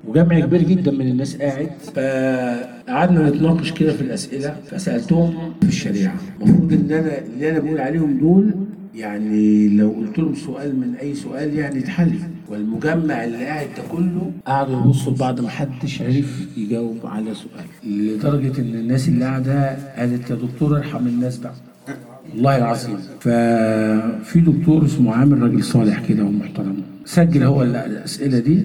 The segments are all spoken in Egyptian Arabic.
وجمع كبير جدا من الناس قاعد فقعدنا نتناقش كده في الاسئله فسالتهم في الشريعه المفروض ان انا اللي انا بقول عليهم دول يعني لو قلت لهم سؤال من اي سؤال يعني اتحل والمجمع اللي قاعد ده كله قعدوا يبصوا لبعض ما حدش عرف يجاوب على سؤال لدرجه ان الناس اللي قاعده قالت يا دكتور ارحم الناس بقى والله العظيم ففي دكتور اسمه عامر راجل صالح كده ومحترم سجل هو الاسئله دي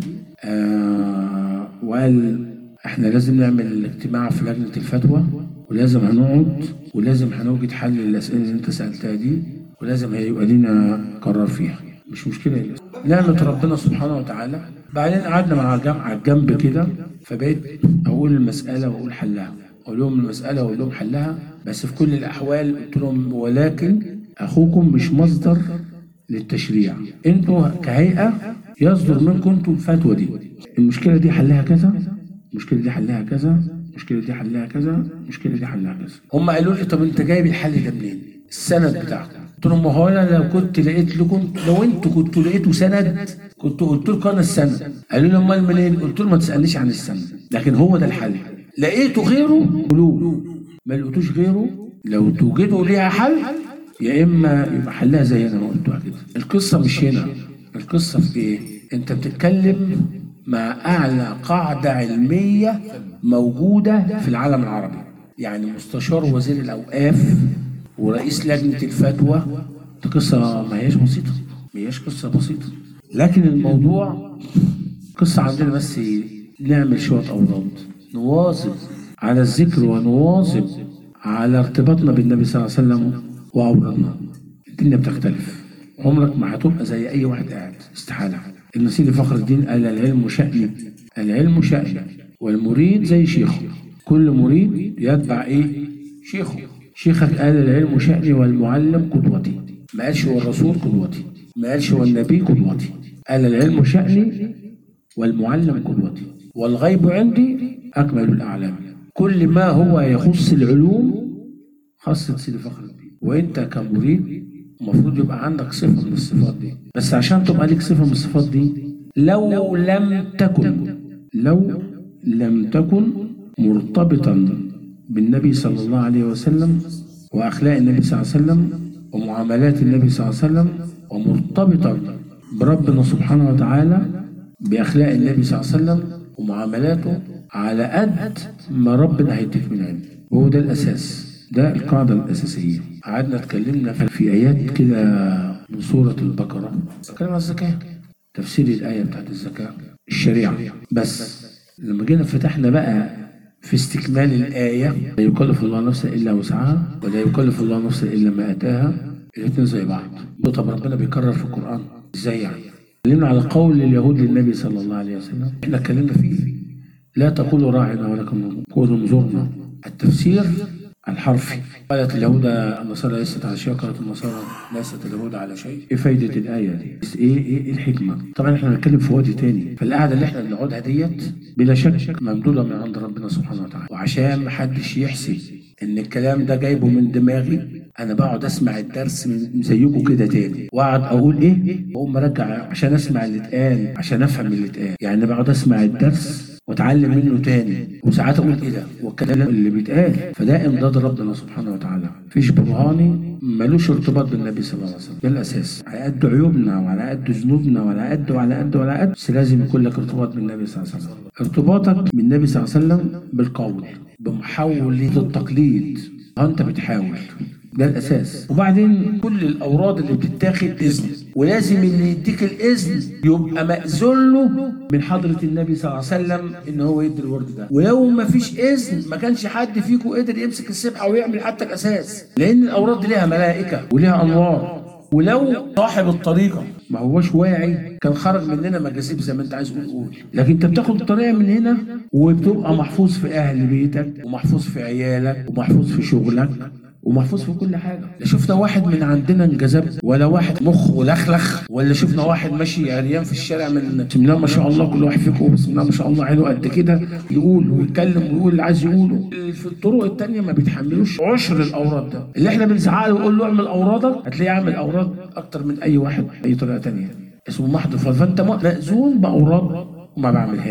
آه وقال احنا لازم نعمل اجتماع في لجنه الفتوى ولازم هنقعد ولازم هنوجد حل للاسئله اللي انت سالتها دي ولازم هيبقى لينا قرار فيها مش مشكله يا نعمه ربنا سبحانه وتعالى بعدين قعدنا مع الجنب على الجنب كده فبقيت اقول المساله واقول حلها اقول لهم المساله واقول لهم حلها بس في كل الاحوال قلت لهم ولكن اخوكم مش مصدر للتشريع انتوا كهيئه يصدر منكم انتوا الفتوى دي المشكله دي حلها كذا المشكله دي حلها كذا المشكله دي حلها كذا المشكله دي حلها كذا هم قالوا لي طب انت جايب الحل ده منين السند بتاعكم قلت لهم ما هو انا لو كنت لقيت لكم لو انتوا كنتوا لقيتوا سند كنت قلت لكم انا السند قالوا لي امال منين قلت لهم ما تسالنيش عن السند لكن هو ده الحل لقيتوا غيره قولوه ما لقيتوش غيره لو توجدوا ليها حل يا اما يبقى حلها زي انا ما قلتها كده القصه مش هنا القصه في ايه انت بتتكلم مع اعلى قاعده علميه موجوده في العالم العربي يعني مستشار وزير الاوقاف ورئيس لجنه الفتوى دي قصه ما هياش بسيطه ما هياش قصه بسيطه لكن الموضوع قصه عندنا بس نعمل شويه اوراق نواظب على الذكر ونواظب على ارتباطنا بالنبي صلى الله عليه وسلم واوراقنا الدنيا بتختلف عمرك ما هتبقى زي اي واحد قاعد استحاله ابن سيدي فخر الدين قال العلم شأني العلم شأني والمريد زي شيخه كل مريد يتبع ايه شيخه شيخك قال العلم شأني والمعلم قدوتي ما قالش هو الرسول قدوتي ما قالش هو النبي قدوتي قال العلم شأني والمعلم قدوتي والغيب عندي أكمل الأعلام كل ما هو يخص العلوم خاصة سيدي فخر الدين وانت كمريد المفروض يبقى عندك صفة من الصفات دي بس عشان تبقى لك صفة من الصفات دي لو لم تكن لو لم تكن مرتبطا بالنبي صلى الله عليه وسلم وأخلاق النبي صلى الله عليه وسلم ومعاملات النبي صلى الله عليه وسلم ومرتبطا بربنا سبحانه وتعالى بأخلاق النبي صلى الله عليه وسلم ومعاملاته على قد ما ربنا هيديك من علم وهو ده الأساس ده القاعدة الأساسية قعدنا اتكلمنا في آيات كده من سورة البقرة بتكلم عن الزكاة تفسير الآية بتاعت الزكاة الشريعة بس لما جينا فتحنا بقى في استكمال الآية لا يكلف الله نفسا إلا وسعها ولا يكلف الله نفسا إلا ما أتاها الاتنين زي بعض طب ربنا بيكرر في القرآن ازاي يعني؟ اتكلمنا على قول اليهود للنبي صلى الله عليه وسلم احنا اتكلمنا فيه لا تقولوا راعنا ولكم قولوا انظرنا التفسير الحرفي قالت اليهود النصارى ليست على شيء قالت النصارى ليست اليهود على شيء ايه فايدة الآية دي بس ايه ايه, إيه الحكمة طبعا احنا بنتكلم في وادي تاني فالقعدة اللي احنا بنقعدها ديت بلا شك ممدودة من عند ربنا سبحانه وتعالى وعشان محدش يحسب ان الكلام ده جايبه من دماغي انا بقعد اسمع الدرس من زيكم كده تاني واقعد اقول ايه واقوم ارجع عشان اسمع اللي اتقال عشان افهم اللي اتقال يعني بقعد اسمع الدرس واتعلم منه تاني وساعات اقول ايه ده والكلام اللي بيتقال فده امداد ربنا سبحانه وتعالى فيش برهاني ملوش ارتباط بالنبي صلى الله عليه وسلم ده الاساس على قد عيوبنا وعلى قد ذنوبنا وعلى قد وعلى قد وعلى قد بس لازم يكون لك ارتباط بالنبي صلى الله عليه وسلم ارتباطك بالنبي صلى الله عليه وسلم بالقول بمحاولة التقليد انت بتحاول ده الاساس وبعدين كل الاوراد اللي بتتاخد اذن ولازم اللي يديك الاذن يبقى ماذون له من حضره النبي صلى الله عليه وسلم ان هو يدي الورد ده ولو ما فيش اذن ما كانش حد فيكم قدر يمسك السبحه ويعمل حتى الاساس لان الاوراد دي ليها ملائكه وليها انوار ولو صاحب الطريقه ما هوش واعي كان خرج مننا مجاذيب زي ما انت عايز تقول قول لكن انت بتاخد الطريقه من هنا وبتبقى محفوظ في اهل بيتك ومحفوظ في عيالك ومحفوظ في شغلك ومحفوظ في كل حاجه لا شفنا واحد من عندنا انجذب ولا واحد مخه لخلخ ولا شفنا واحد ماشي عريان في الشارع من بسم الله ما شاء الله كل واحد فيكم بسم الله ما شاء الله عينه قد كده يقول ويتكلم ويقول اللي عايز يقوله في الطرق التانية ما بيتحملوش عشر الاوراد ده اللي احنا بنزعله ونقول له اعمل اورادك هتلاقيه عامل اوراد اكتر من اي واحد باي طريقه تانية اسمه محض فضل فانت مأذون باوراد وما بعملهاش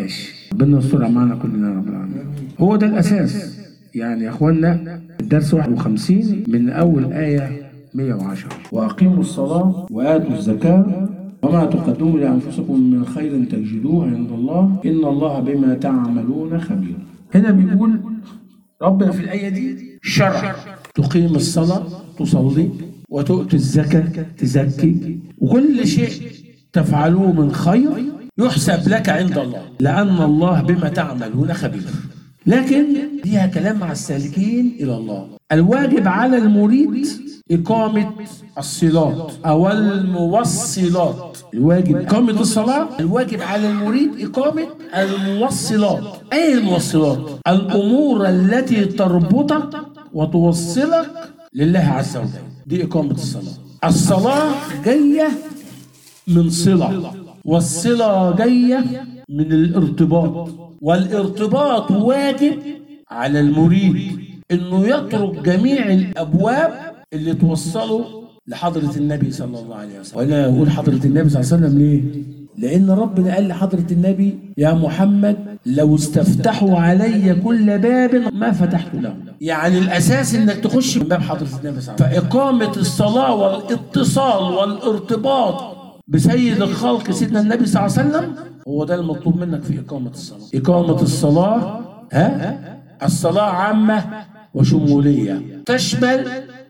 ربنا يستر معنا كلنا يا رب العالمين هو ده الاساس يعني يا اخوانا الدرس 51 من اول ايه 110 واقيموا الصلاه واتوا الزكاه وما تقدموا لانفسكم من خير تجدوه عند الله ان الله بما تعملون خبير هنا بيقول ربنا في الايه دي شرع تقيم الصلاه تصلي وتؤتي الزكاه تزكي وكل شيء تفعلوه من خير يحسب لك عند الله لأن الله بما تعملون خبير لكن فيها كلام مع السالكين إلى الله الواجب على المريد إقامة الصلات أو الموصلات الواجب إقامة الصلاة الواجب على المريد إقامة الموصلات أي الموصلات الأمور التي تربطك وتوصلك لله عز وجل دي إقامة الصلاة الصلاة جاية من صلة والصلة جاية من الارتباط والارتباط واجب على المريد انه يترك جميع الابواب اللي توصله لحضرة النبي صلى الله عليه وسلم وانا اقول حضرة النبي صلى الله عليه وسلم ليه لان ربنا قال لحضرة النبي يا محمد لو استفتحوا علي كل باب ما فتحت له يعني الاساس انك تخش من باب حضرة النبي صلى الله عليه وسلم فاقامة الصلاة والاتصال والارتباط بسيد الخلق سيدنا النبي صلى الله عليه وسلم هو ده المطلوب منك في إقامة الصلاة إقامة الصلاة ها الصلاة عامة وشمولية تشمل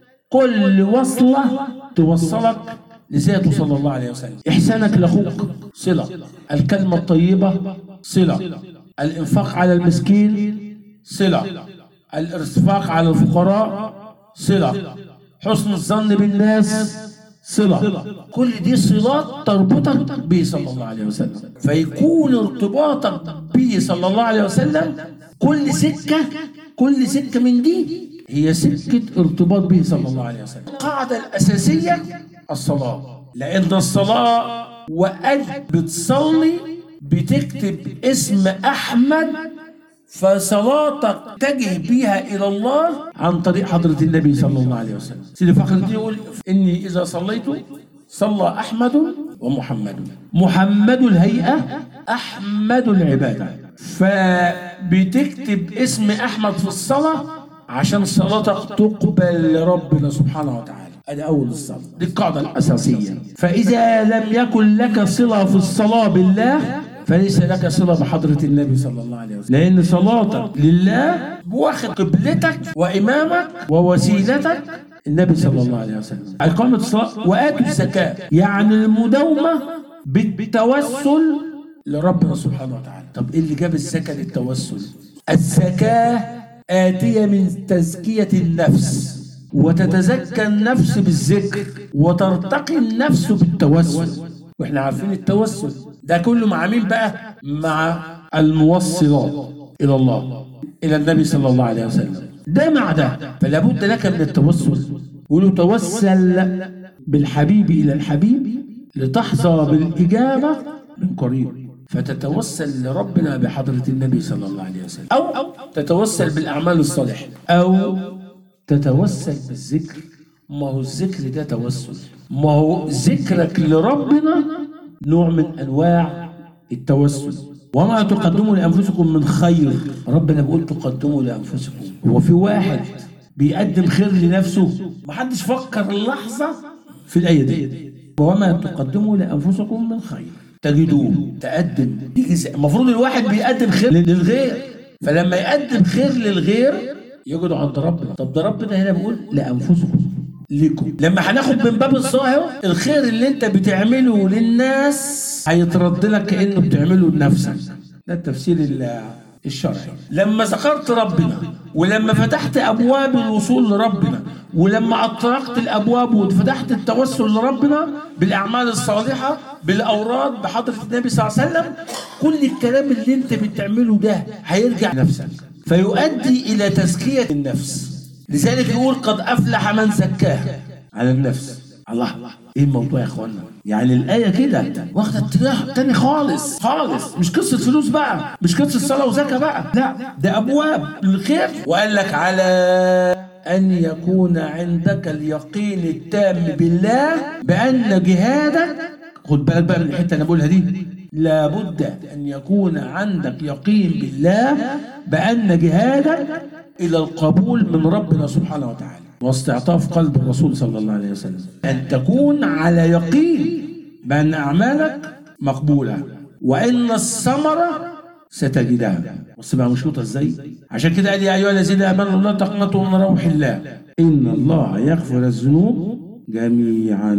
كل وصلة توصلك لذاته صلى الله عليه وسلم إحسانك لأخوك صلة الكلمة الطيبة صلة الإنفاق على المسكين صلة الإرفاق على الفقراء صلة حسن الظن بالناس صلة كل دي صلات تربطك به صلى الله عليه وسلم فيكون ارتباطك به صلى الله عليه وسلم كل سكة كل سكة من دي هي سكة ارتباط به صلى الله عليه وسلم القاعدة الأساسية الصلاة لأن الصلاة وأنت بتصلي بتكتب اسم أحمد فصلاتك تجه بيها الى الله عن طريق حضره النبي صلى الله عليه وسلم سيدي فخر الدين يقول اني اذا صليت صلى احمد ومحمد محمد الهيئه احمد العباده فبتكتب اسم احمد في الصلاه عشان صلاتك تقبل لربنا سبحانه وتعالى ادي اول الصلاه دي القاعده الاساسيه فاذا لم يكن لك صله في الصلاه بالله فليس لك صلة بحضرة النبي صلى الله عليه وسلم لأن صلاتك لله واخد قبلتك وإمامك ووسيلتك النبي صلى الله عليه وسلم إقامة الصلاة وآتوا الزكاة يعني المداومة بالتوسل لربنا سبحانه وتعالى طب إيه اللي جاب الزكاة للتوسل الزكاة آتية من تزكية النفس وتتزكى النفس بالذكر وترتقي النفس بالتوسل واحنا عارفين التوسل ده كله مع مين بقى مع الموصلات الى الله الى النبي صلى الله عليه وسلم ده مع ده فلا بد لك من التوسل ولو توسل بالحبيب الى الحبيب لتحظى بالاجابه من قريب فتتوسل لربنا بحضرة النبي صلى الله عليه وسلم أو تتوسل بالأعمال الصالحة أو تتوسل بالذكر ما هو الذكر ده توسل ما هو ذكرك لربنا نوع من انواع التوسل وما تقدموا لانفسكم من خير ربنا بيقول تقدموا لانفسكم هو في واحد بيقدم خير لنفسه محدش فكر لحظه في الايه دي وما تقدموا لانفسكم من خير تجدوه تقدم المفروض الواحد بيقدم خير للغير فلما يقدم خير للغير يجد عند ربنا طب ده ربنا هنا بيقول لانفسكم لكم لما هناخد من باب الظاهر الخير اللي انت بتعمله للناس هيترد لك كانه بتعمله لنفسك ده التفسير الشرعي لما ذكرت ربنا ولما فتحت ابواب الوصول لربنا ولما اطرقت الابواب وفتحت التوسل لربنا بالاعمال الصالحه بالاوراد بحضره النبي صلى الله عليه وسلم كل الكلام اللي انت بتعمله ده هيرجع نفسك فيؤدي الى تزكيه النفس لذلك يقول قد افلح من زكاها على النفس الله ايه الموضوع يا اخوانا يعني الايه كده واخده اتجاه تاني خالص خالص مش قصه فلوس بقى مش قصه صلاه وزكاه بقى لا ده ابواب الخير وقال لك على ان يكون عندك اليقين التام بالله بان جهادك خد بالك بقى من الحته اللي انا بقولها دي لابد أن يكون عندك يقين بالله بأن جهادك إلى القبول من ربنا سبحانه وتعالى واستعطاف قلب الرسول صلى الله عليه وسلم أن تكون على يقين بأن أعمالك مقبولة وإن الثمرة ستجدها بص بقى مشروطة ازاي عشان كده قال يا أيها الذين آمنوا لا تقنطوا من روح الله إن الله يغفر الذنوب جميعا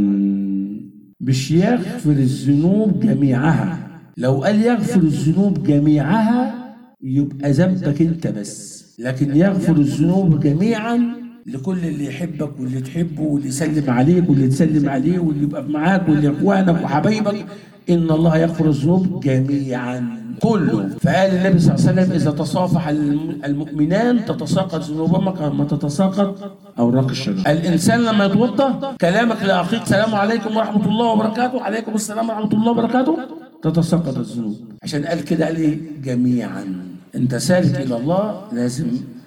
مش يغفر الذنوب جميعها لو قال يغفر الذنوب جميعها يبقى ذنبك انت بس لكن يغفر الذنوب جميعا لكل اللي يحبك واللي تحبه واللي يسلم عليك واللي تسلم عليه واللي يبقى معاك واللي اخوانك وحبايبك ان الله يغفر الذنوب جميعا كله فقال النبي صلى الله عليه وسلم اذا تصافح الم- المؤمنان تتساقط ذنوبهما كما تتساقط اوراق الشجر الانسان لما يتوضا كلامك لاخيك سلام عليكم ورحمه الله وبركاته عليكم السلام ورحمه الله وبركاته تتساقط الذنوب عشان قال كده قال ايه جميعا انت سالك الى الله لازم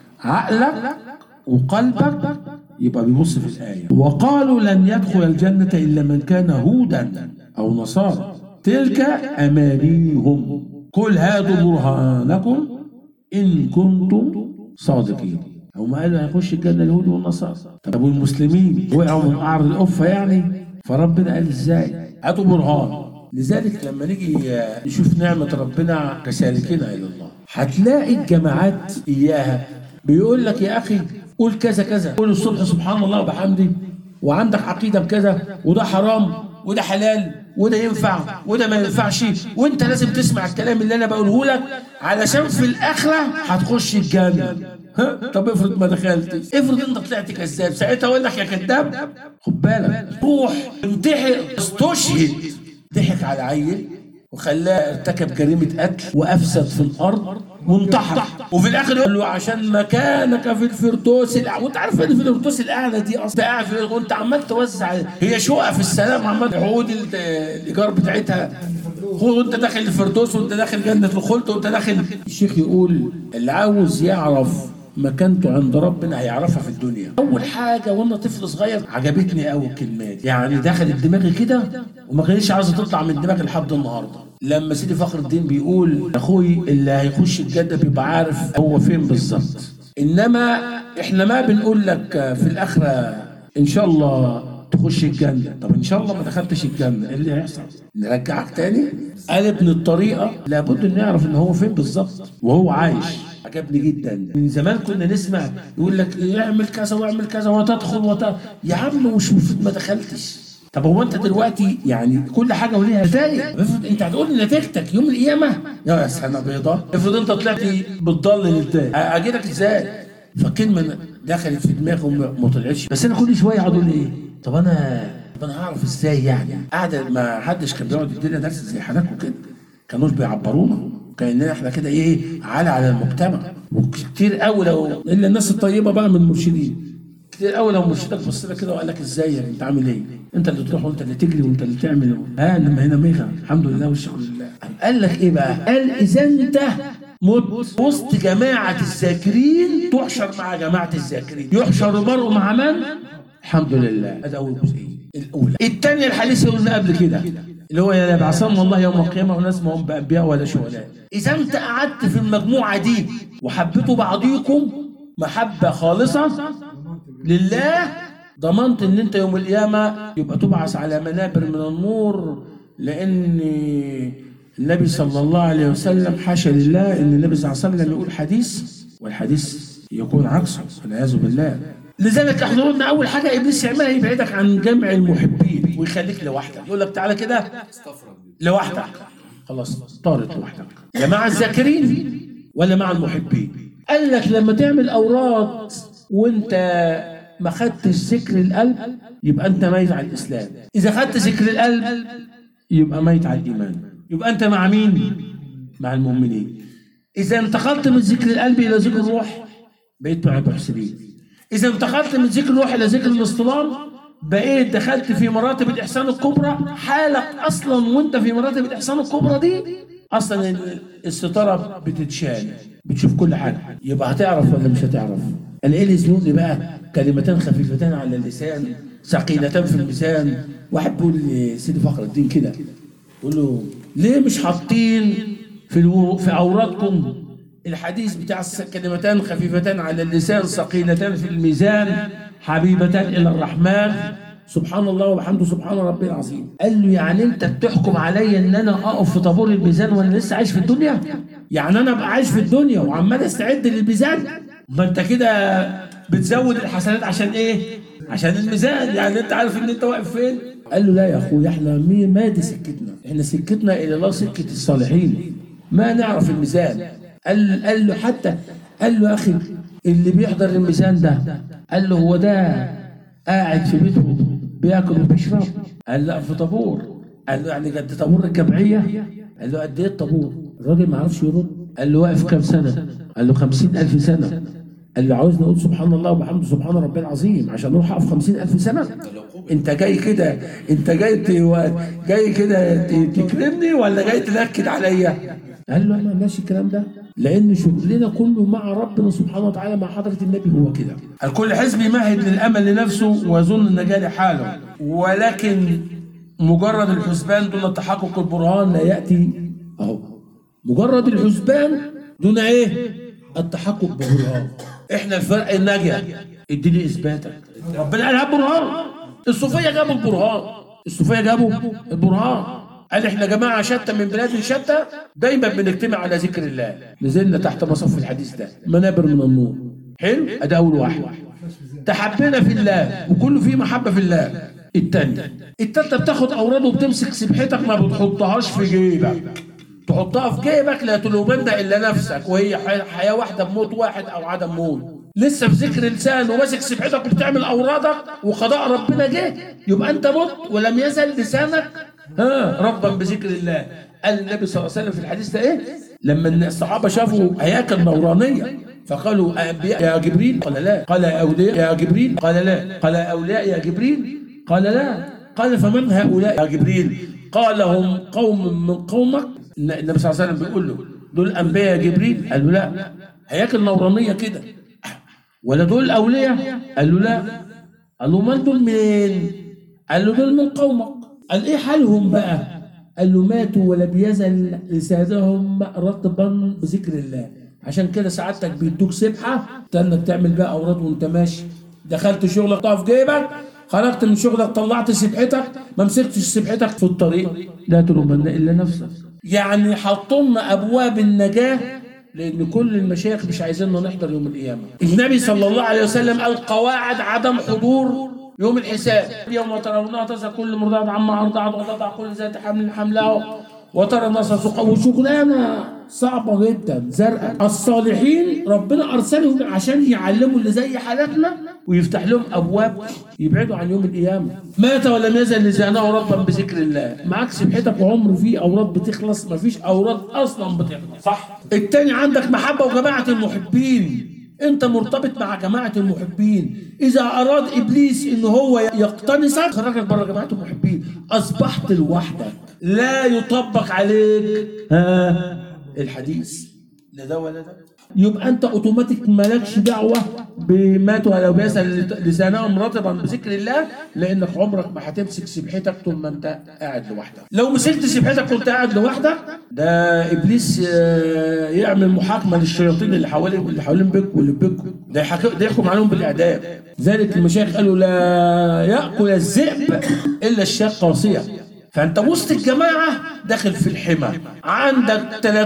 عقلك وقلبك يبقى بيبص في الآية وقالوا لن يدخل الجنة إلا من كان هودا أو نصارى تلك أمانيهم قل هاتوا برهانكم إن كنتم صادقين هم قالوا هيخش الجنة اليهود والنصارى طب والمسلمين وقعوا من قعر القفة يعني فربنا قال ازاي هاتوا برهان لذلك لما نيجي نشوف نعمة ربنا كسالكين إلى الله هتلاقي الجماعات إياها بيقول لك يا أخي قول كذا كذا قول الصبح سبحان الله وبحمده وعندك عقيدة بكذا وده حرام وده حلال وده ينفع وده ما ينفعش وانت لازم تسمع الكلام اللي انا بقوله لك علشان في الاخره هتخش الجنه ها طب افرض ما دخلتش افرض انت طلعت كذاب ساعتها اقول لك يا كذاب خد بالك روح انتحر استشهد ضحك على عيل وخلاه ارتكب جريمة قتل وأفسد في الأرض وانتحر وفي الآخر يقول له عشان مكانك في الفردوس الأعلى وأنت عارف إن في الفردوس الأعلى دي أصلا قاعد في وأنت عمال توزع هي شقق في السلام عمال عقود ال- الإيجار بتاعتها هو وأنت داخل الفردوس وأنت داخل جنة الخلد وأنت داخل الشيخ يقول اللي عاوز يعرف مكانته عند ربنا هيعرفها في الدنيا اول حاجه وانا طفل صغير عجبتني قوي الكلمات يعني دخلت دماغي كده وما كانتش عايزه تطلع من دماغي لحد النهارده لما سيدي فخر الدين بيقول اخوي اللي هيخش الجنه بيبقى عارف هو فين بالظبط انما احنا ما بنقول لك في الاخره ان شاء الله تخش الجنه طب ان شاء الله ما دخلتش الجنه ايه اللي هيحصل نرجعك تاني قال ابن الطريقه لابد ان يعرف ان هو فين بالظبط وهو عايش عجبني جدا من زمان كنا نسمع يقول لك اعمل كذا واعمل كذا وتدخل وت... يا عم مش المفروض ما دخلتش طب هو انت دلوقتي يعني كل حاجه وليها نتائج افرض انت هتقول لي نتيجتك يوم القيامه يا سنه بيضاء افرض انت طلعت بتضلل ازاي اجيلك ازاي فكلمه دخلت في دماغي وما ما طلعتش بس انا كل شويه اقعد اقول ايه طب انا طب انا هعرف ازاي يعني قاعده ما حدش كان بيقعد يدينا درس زي حالاتكم كده كانوش بيعبرونا كاننا احنا كده ايه عالة على المجتمع وكتير قوي لو الا الناس الطيبه بقى من المرشدين كتير قوي لو مرشدك بص لك كده وقال لك ازاي يعني انت عامل ايه؟ انت اللي تروح وانت اللي تجري وانت اللي تعمل ها انما هنا ميغا الحمد لله والشكر لله قال لك ايه بقى؟ قال اذا انت مت وسط جماعه الذاكرين تحشر مع جماعه الذاكرين يحشر المرء مع من؟ الحمد لله هذا اول جزئيه الاولى الثانيه الحديث اللي قلنا قبل كده اللي هو لا يبعثهم الله يوم القيامه وناس ما هم بانبياء ولا شهداء اذا انت قعدت في المجموعه دي وحبيتوا بعضيكم محبه خالصه لله ضمنت ان انت يوم القيامه يبقى تبعث على منابر من النور لان النبي صلى الله عليه وسلم حاشا لله ان النبي صلى الله عليه وسلم يقول حديث والحديث يكون عكسه والعياذ بالله لذلك احنا قلنا اول حاجه ابليس يعملها يبعدك عن جمع المحبين ويخليك لوحدك يقول لك تعالى كده لوحدك خلاص طارت لوحدك يا مع الذاكرين ولا مع المحبين قال لك لما تعمل اوراد وانت ما خدتش ذكر القلب يبقى انت ميت على الاسلام اذا خدت ذكر القلب يبقى ميت على الايمان يبقى انت مع مين مع المؤمنين اذا انتقلت من ذكر القلب الى ذكر الروح بقيت مع المحسنين اذا انتقلت من ذكر الروح الى ذكر الاصطلاح بقيت دخلت في مراتب الاحسان الكبرى حالك اصلا وانت في مراتب الاحسان الكبرى دي اصلا ال- الستاره بتتشال بتشوف كل حاجه يبقى هتعرف ولا مش هتعرف انا ايه اللي يزنقني بقى كلمتان خفيفتان على اللسان ثقيلتان في الميزان واحد بيقول لسيدي فخر الدين كده بيقول له ليه مش حاطين في الو... في اورادكم الحديث بتاع الس- كلمتان خفيفتان على اللسان ثقيلتان في الميزان حبيبتان الى الرحمن سبحان الله وبحمده سبحان ربي العظيم قال له يعني انت بتحكم عليا ان انا اقف في طابور الميزان وانا لسه عايش في الدنيا يعني انا ابقى عايش في الدنيا وعمال استعد للميزان ما انت كده بتزود الحسنات عشان ايه عشان الميزان يعني انت عارف ان انت واقف فين قال له لا يا اخويا احنا مي- ما دي سكتنا احنا سكتنا الى الله سكه الصالحين ما نعرف الميزان قال قال له حتى قال له يا اخي اللي بيحضر الميزان ده قال له هو ده قاعد في بيته بياكل وبيشرب قال لا في طابور قال له يعني قد طابور الجمعيه قال له قد ايه الطابور الراجل ما عرفش يرد قال له واقف كام سنه قال له خمسين ألف سنه قال له عاوزني اقول سبحان الله وبحمده سبحان ربي العظيم عشان اروح اقف خمسين ألف سنه انت جاي كده انت جاي ت- جاي كده ت- تكرمني ولا جاي تنكد عليا قال له ما ماشي الكلام ده لان شغلنا كله مع ربنا سبحانه وتعالى مع حضره النبي هو كده الكل حزب يمهد للامل لنفسه ويظن النجاه لحاله ولكن مجرد الحسبان دون تحقق البرهان لا ياتي اهو مجرد الحسبان دون ايه التحقق ببرهان احنا الفرق الناجيه اديني اثباتك ربنا قال هات برهان الصوفيه جابوا البرهان الصوفيه جابوا البرهان قال احنا جماعه شتى من بلاد شتى دايما بنجتمع على ذكر الله نزلنا تحت مصف الحديث ده منابر من النور حلو ادي اول واحد تحبنا في الله وكله فيه محبه في الله التانية التالتة بتاخد أوراد وبتمسك سبحتك ما بتحطهاش في جيبك تحطها في جيبك لا تلومن إلا نفسك وهي حي- حياة واحدة بموت واحد أو عدم موت لسه في ذكر لسان وماسك سبحتك وبتعمل أورادك وقضاء ربنا جه يبقى أنت مت ولم يزل لسانك ها ربا بذكر الله قال النبي صلى الله عليه وسلم في الحديث ده إيه لما الصحابة شافوا هياكل نورانية فقالوا أنبياء يا جبريل قال لا قال أولياء يا جبريل قال لا قال أولياء يا جبريل قال لا قال فمن هؤلاء يا جبريل قال هم قوم من قومك النبي صلى الله عليه وسلم بيقول له دول أنبياء يا جبريل قال له لا هياكل نورانية كده ولا دول أولياء قال له لا قال له من دول منين قال له دول من قومك قال ايه حالهم بقى قال له ماتوا ولم يزل لسانهم رطبا بذكر الله عشان كده سعادتك بيدوك سبحه انك تعمل بقى اوراد وانت ماشي دخلت شغلك طاف جيبك خرجت من شغلك طلعت سبحتك ما مسكتش سبحتك في الطريق لا تلومن الا نفسك يعني حطوا ابواب النجاه لان كل المشايخ مش عايزيننا نحضر يوم القيامه النبي صلى الله عليه وسلم قال قواعد عدم حضور يوم الحساب يوم ترونها تذهل كل مرضعة عما أرضعت وتضع كل ذات حمل حملها وترى الناس سوقا وشغلانة صعبة جدا زرقاء الصالحين ربنا أرسلهم عشان يعلموا اللي زي حالتنا ويفتح لهم أبواب يبعدوا عن يوم القيامة مات ولم يزل لسانه ربا بذكر الله معاك سبحتك وعمر فيه أوراد بتخلص مفيش أوراد أصلا بتخلص صح التاني عندك محبة وجماعة المحبين انت مرتبط مع جماعه المحبين اذا اراد ابليس ان هو يقتنصك خرجك بره جماعه المحبين اصبحت لوحدك لا يطبق عليك ها الحديث لا ده ولا ده يبقى انت اوتوماتيك مالكش دعوه بمات ولو بيسال لسانهم رطبا بذكر الله لانك عمرك ما هتمسك سبحتك طول ما انت قاعد لوحدك لو مسكت سبحتك وانت قاعد لوحدك ده ابليس آه، يعمل محاكمه للشياطين اللي حوالين اللي حوالين بيك واللي في بيكم ده يحك- ده يحكم عليهم بالاعدام ذلك المشايخ قالوا لا ياكل الذئب الا الشاة قاسيه فانت وسط الجماعه داخل في الحمى عندك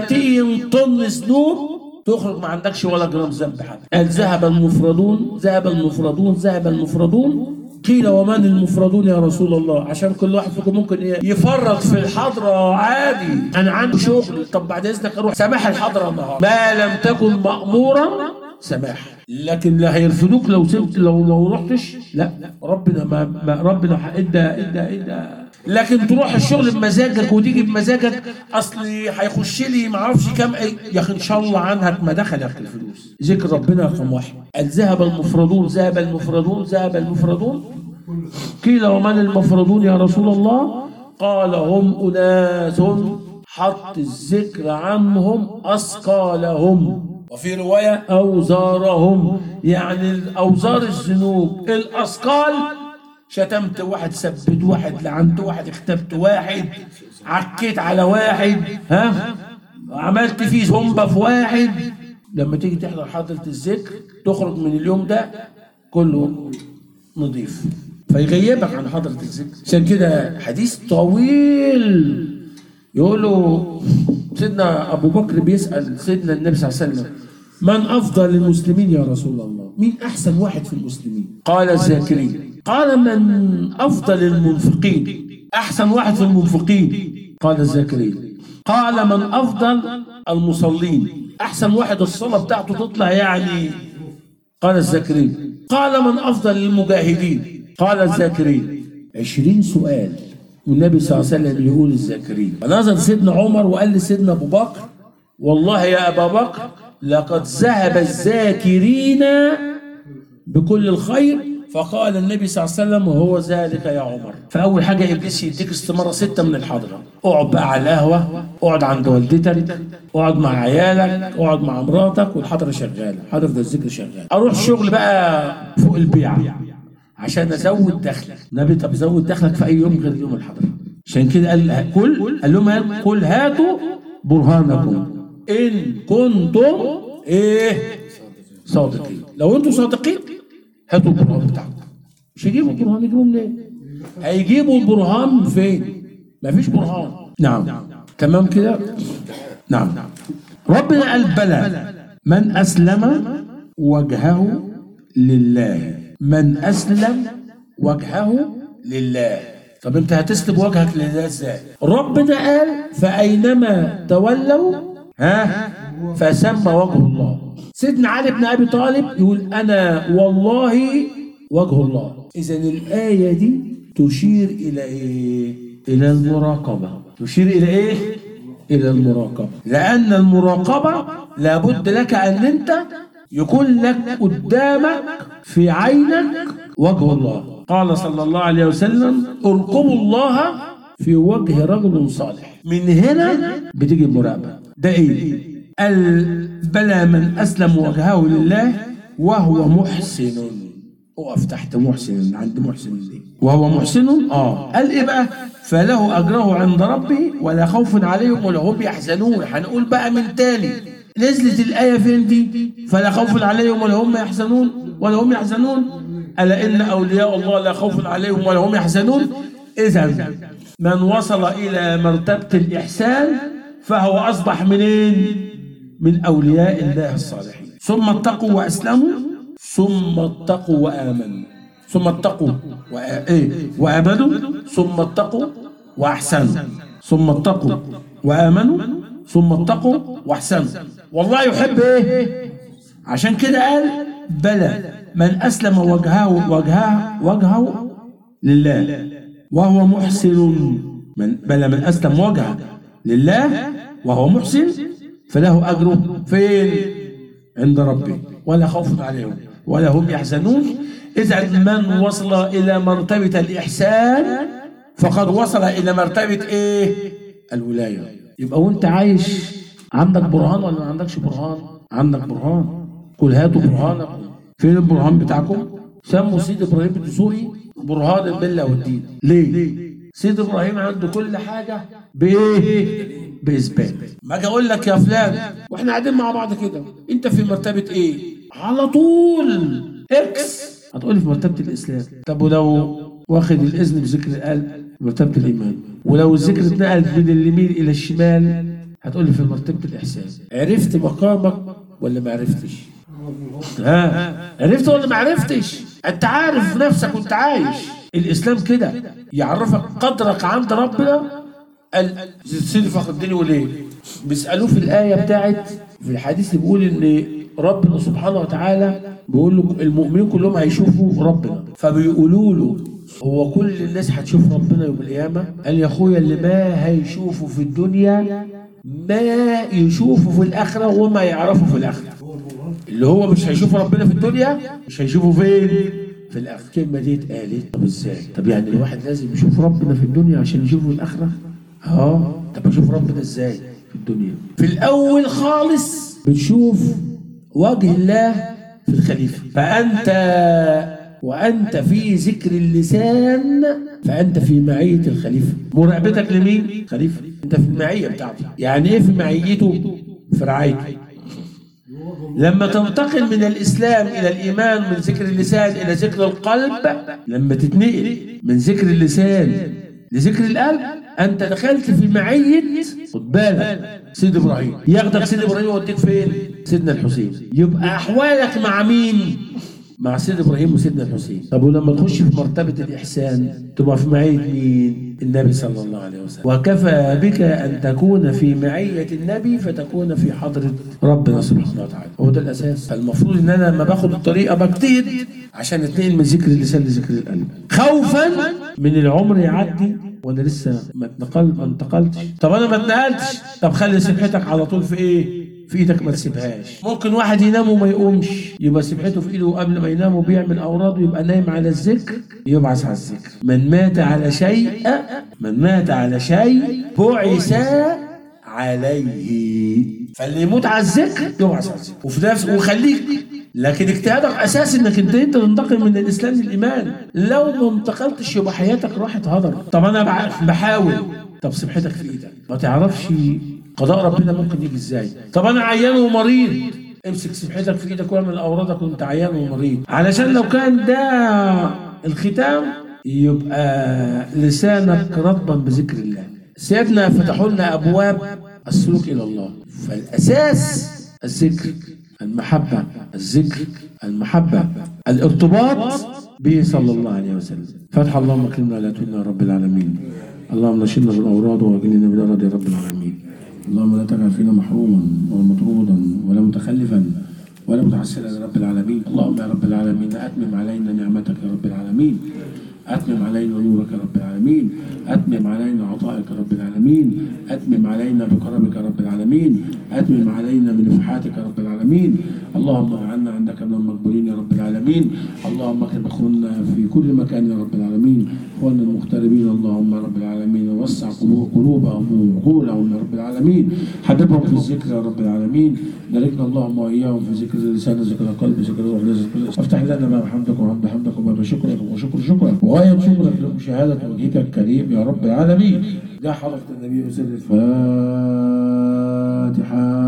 30 طن ذنوب تخرج ما عندكش ولا جرام ذنب حتى قال ذهب المفردون ذهب المفردون ذهب المفردون قيل ومن المفردون يا رسول الله عشان كل واحد فيكم ممكن إيه؟ يفرط في الحضرة عادي انا عندي شغل طب بعد اذنك اروح سماح الحضرة النهارده ما لم تكن مأمورا سماح لكن لا هيرفدوك لو سبت لو لو رحتش لا ربنا ما, ما ربنا ادى ادى ادى لكن تروح الشغل بمزاجك وتيجي بمزاجك اصل هيخش لي ما اعرفش كام ايه يا اخي ان شاء الله عنك ما دخلك الفلوس ذكر ربنا رقم واحد قال ذهب المفردون ذهب المفردون ذهب المفردون قيل ومن المفردون يا رسول الله قال هم اناس حط الذكر عنهم اثقالهم وفي روايه اوزارهم يعني اوزار الذنوب الاثقال شتمت واحد سبت واحد لعنت واحد اختبت واحد عكيت على واحد ها عملت فيه زومبا في واحد لما تيجي تحضر حضرة الذكر تخرج من اليوم ده كله نظيف فيغيبك عن حضرة الذكر عشان كده حديث طويل يقول له سيدنا ابو بكر بيسال سيدنا النبي صلى الله عليه وسلم من افضل المسلمين يا رسول الله مين احسن واحد في المسلمين قال الذاكرين قال من افضل المنفقين احسن واحد في المنفقين قال الذاكرين قال من افضل المصلين احسن واحد الصلاه بتاعته تطلع يعني قال الذاكرين قال من افضل المجاهدين قال الذاكرين عشرين سؤال والنبي صلى الله عليه وسلم يقول الذاكرين فنظر سيدنا عمر وقال لسيدنا ابو بكر والله يا ابا بكر لقد ذهب الذاكرين بكل الخير فقال النبي صلى الله عليه وسلم وهو ذلك يا عمر فاول حاجه ابليس يديك استماره سته من الحضره اقعد بقى على القهوه اقعد عند والدتك اقعد مع عيالك اقعد مع مراتك والحضره شغاله حضره الذكر شغاله اروح الشغل بقى فوق البيعه عشان ازود دخلك نبي طب زود دخلك في اي يوم غير يوم الحضره عشان كده قال كل قال لهم قال قل هاتوا برهانكم ان كنتم ايه صادقين لو انتم صادقين هاتوا البرهان بتاعكم مش هيجيبوا البرهان يجيبوا منين هيجيبوا البرهان فين مفيش برهان نعم تمام كده نعم ربنا قال بلى من اسلم وجهه لله من اسلم وجهه لله طب انت هتسلم وجهك لله ازاي ربنا قال فاينما تولوا ها فسمى وجه الله سيدنا علي بن ابي طالب يقول انا والله وجه الله اذا الايه دي تشير الى ايه الى المراقبه تشير الى ايه الى المراقبه لان المراقبه لابد لك ان انت يكون لك قدامك في عينك وجه الله قال صلى الله عليه وسلم ارقبوا الله في وجه رجل صالح من هنا بتيجي المراقبه ده ايه قال بلى من اسلم وجهه لله وهو محسن اقف تحت محسن عند محسن دي وهو محسن اه قال ايه بقى فله اجره عند ربه ولا خوف عليهم ولا هم يحزنون هنقول بقى من تاني نزلت الايه فين دي فلا خوف عليهم ولا هم يحزنون ولا هم يحزنون الا ان اولياء الله لا خوف عليهم ولا هم يحزنون اذا من وصل الى مرتبه الاحسان فهو اصبح منين من اولياء الله الصالحين ثم اتقوا واسلموا ثم اتقوا وامنوا ثم اتقوا وآ... إيه؟ وامنوا ثم اتقوا واحسنوا ثم اتقوا وامنوا ثم اتقوا واحسنوا والله يحب ايه عشان كده قال بلى من اسلم وجهه وجهه وجهه لله وهو محسن من بلى من اسلم وجهه لله وهو محسن فله اجره فين عند ربه ولا خوف عليهم ولا هم يحزنون اذا من وصل الى مرتبه الاحسان فقد وصل الى مرتبه ايه الولايه يبقى وانت عايش عندك برهان ولا ما عندكش برهان عندك برهان قل هاتوا برهانكم فين البرهان بتاعكم سموا سيد ابراهيم الدسوقي برهان المله والدين ليه سيد ابراهيم عنده كل حاجه بايه باثبات ما اجي اقول لك يا فلان واحنا قاعدين مع بعض كده انت في مرتبه ايه على طول اكس هتقول لي في مرتبه الاسلام طب ولو واخد الاذن بذكر القلب مرتبه الايمان ولو الذكر اتنقل من اليمين الى الشمال هتقول لي في مرتبه الاحسان عرفت مقامك ولا ما عرفتش ها عرفت ولا ما عرفتش انت عارف نفسك وانت عايش الاسلام كده يعرفك قدرك عند ربنا قال سيدي فخر الدين يقول ايه بيسالوه في الايه بتاعت في الحديث اللي بيقول ان ربنا سبحانه وتعالى بيقول له المؤمنين كلهم هيشوفوا ربنا فبيقولوا له هو كل الناس هتشوف ربنا يوم القيامه قال يا اخويا اللي ما هيشوفه في الدنيا ما يشوفه في الاخره وما يعرفه في الاخره اللي هو مش هيشوف ربنا في الدنيا مش هيشوفه فين في الاخره الكلمه دي اتقالت طب ازاي طب يعني الواحد لازم يشوف ربنا في الدنيا عشان يشوفه في الاخره اه طب اشوف ربنا ازاي في الدنيا في الاول خالص بتشوف وجه الله في الخليفه فانت وانت في ذكر اللسان فانت في معيه الخليفه مراقبتك لمين خليفه انت في المعيه بتاعته يعني ايه في معيته في رعايته لما تنتقل من الإسلام إلى الإيمان من ذكر اللسان إلى ذكر القلب لما تتنقل من ذكر اللسان لذكر القلب أنت دخلت في معية خد بالك سيد إبراهيم ياخدك سيد إبراهيم يوديك فين؟ سيدنا الحسين يبقى أحوالك مع مين؟ مع سيد ابراهيم وسيدنا الحسين طب ولما تخش في مرتبه الاحسان تبقى في معيه مين النبي صلى الله عليه وسلم وكفى بك ان تكون في معيه النبي فتكون في حضره ربنا سبحانه وتعالى هو ده الاساس فالمفروض ان انا لما باخد الطريقه بجتهد عشان اتنقل من ذكر اللسان لذكر القلب خوفا من العمر يعدي وانا لسه ما اتنقلت ما انتقلتش طب انا ما اتنقلتش طب خلي سبحتك على طول في ايه في ايدك ما تسيبهاش ممكن واحد ينام وما يقومش يبقى سبحته في ايده قبل ما ينام وبيعمل اوراده يبقى نايم على الذكر يبعث على الذكر من مات على شيء من مات على شيء بعث عليه فاللي يموت على الذكر يبعث على الذكر وفي نفس وخليك لكن اجتهادك اساسي انك انت انت تنتقل من الاسلام للايمان لو ما انتقلتش يبقى حياتك راحت هدر طب انا بع- بحاول طب سبحتك في ايدك ما تعرفش قضاء ربنا ممكن يجي ازاي طب انا عيان ومريض امسك سبحتك في ايدك واعمل اوراقك وانت عيان ومريض علشان لو كان ده الختام يبقى لسانك رطبا بذكر الله سيدنا فتحوا لنا ابواب السلوك الى الله فالاساس الذكر المحبه الذكر المحبه الارتباط به صلى الله عليه وسلم فتح اللهم اكرمنا لا تهنا يا رب العالمين اللهم نشرنا بالاوراد واغننا بالارض يا رب العالمين اللهم لا تجعل فينا محروما ولا مطرودا ولا متخلفا ولا متعسرا يا رب العالمين اللهم يا رب العالمين اتمم علينا نعمتك يا رب العالمين أتمم علينا نورك يا رب العالمين أتمم علينا عطائك يا رب العالمين أتمم علينا بكرمك يا رب العالمين أتمم علينا بنفحاتك يا رب العالمين اللهم اجعلنا عندك من المقبولين يا رب العالمين اللهم اكرم اخواننا في كل مكان يا رب العالمين اخواننا المغتربين اللهم يا رب العالمين وسع قلوب- قلوبهم وعقولهم يا رب العالمين حببهم في الذكر يا رب العالمين باركنا اللهم واياهم في ذكر اللسان ذكر القلب ذكر الروح ذكر افتح لنا باب حمدك وحمد حمدك وباب شكرك وشكر شكرك وغاية شكرك لمشاهدة وجهك الكريم يا رب العالمين يا حضرة النبي وسر الفاتحة